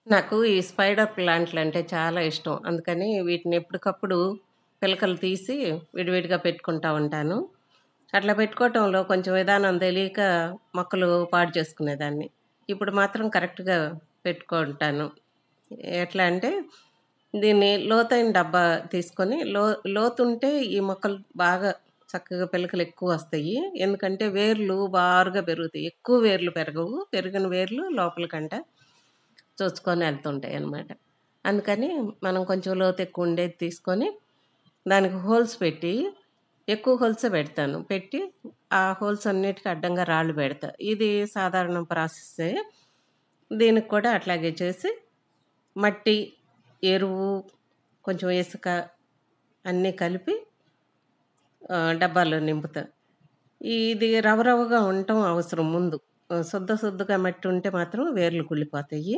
నాకు ఈ స్పైడర్ ప్లాంట్లు అంటే చాలా ఇష్టం. అందుకని వీటిని ఎప్పటికప్పుడు పిలకలు తీసి విడివిడిగా పెట్టుకుంటా ఉంటాను. అట్లా పెట్టుకోవటంలో కొంచెం విధానం తెలియక మొక్కలు పాడు చేసుకునేదాన్ని. ఇప్పుడు మాత్రం కరెక్ట్‌గా పెట్టుకుంటాను. ఎట్లా అంటే దీన్ని లోతైన డబ్బా తీసుకొని లో లోతుంటే ఈ మొక్కలు బాగా చక్కగా పిలకలు ఎక్కువొస్తాయి. ఎందుకంటే వేర్లు బారుగా పెరుగుతాయి. ఎక్కువ వేర్లు పెరగవు. పెరిగిన వేర్లు లోపలికంట చొచ్చుకొని ఎళ్తుంటాయనమాట. అందుకని మనం కొంచెం లోతు ఎక్కువ ఉండేది తీసుకొని దానికి హోల్స్ పెట్టి ఎక్కువ హోల్సే పెడతాను. పెట్టి ఆ హోల్స్ అన్నిటికి అడ్డంగా రాళ్ళు పెడతా. ఇది సాధారణ ప్రాసెస్సే. దీనికి కూడా అట్లాగే చేసి మట్టి, ఎరువు, కొంచెం ఇసుక అన్నీ కలిపి ఆహ్, డబ్బాలో నింపుతా. ఇది రవ రవగా ఉండటం అవసరం ముందు. ఆహ్, శుద్ధ శుద్ధగా మట్టి ఉంటే మాత్రం వేర్లు కుళ్ళిపోతాయి.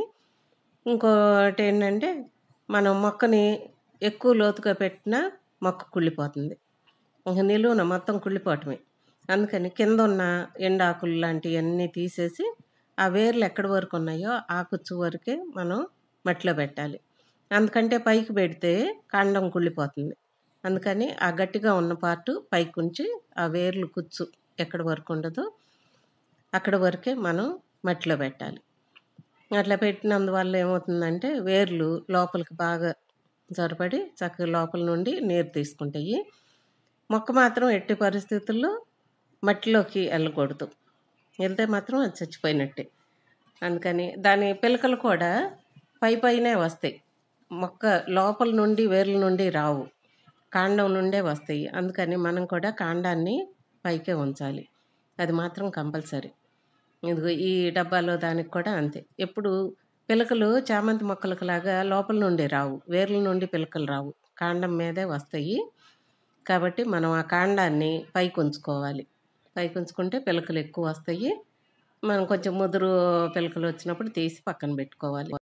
ఇంకోటేంటంటే మనం మొక్కని ఎక్కువ లోతుగా పెట్టినా మొక్క కుళ్ళిపోతుంది. ఇంక నిలువున మొత్తం కుళ్ళిపోవటమే. అందుకని కిందున్న ఎండాకులు లాంటియన్నీ తీసేసి ఆ వేర్లు ఎక్కడి వరకు ఉన్నాయో ఆ కుచ్చు వరకే మనం మట్టిలో పెట్టాలి. అందుకంటే పైకి పెడితే కాండం కుళ్ళిపోతుంది. అందుకని ఆ గట్టిగా ఉన్న పార్టు పైకుంచి ఆ వేర్లు కుచ్చు ఎక్కడి వరకు ఉండదో అక్కడి వరకే మనం మట్టిలో పెట్టాలి. అట్లా పెట్టినందువల్ల ఏమవుతుందంటే వేర్లు లోపలికి బాగా చొరబడి చక్కగా లోపల నుండి నీరు తీసుకుంటాయి. మొక్క మాత్రం ఎట్టి పరిస్థితుల్లో మట్టిలోకి ఎళ్ళకూడదు. ఎళ్తే మాత్రం అది చచ్చిపోయినట్టే. అందుకని దాని పిలకలు కూడా పై పైనే వస్తాయి. మొక్క లోపల నుండి వేర్ల నుండి రావు. కాండం నుండే వస్తాయి. అందుకని మనం కూడా కాండాన్ని పైకే ఉంచాలి. అది మాత్రం కంపల్సరీ. ఇదిగో ఈ డబ్బాలో దానికి కూడా అంతే. ఎప్పుడు పిలకలు చామంతి మొక్కలకులాగా లోపల నుండి రావు. వేర్ల నుండి పిలకలు రావు. కాండం మీదే వస్తాయి. కాబట్టి మనం ఆ కాండాన్ని పైకుంచుకోవాలి. పైకుంచుకుంటే పిలకలు ఎక్కువొస్తాయి. మనం కొంచెం ముదురు పిలకలొచ్చినప్పుడు తీసి పక్కన పెట్టుకోవాలి.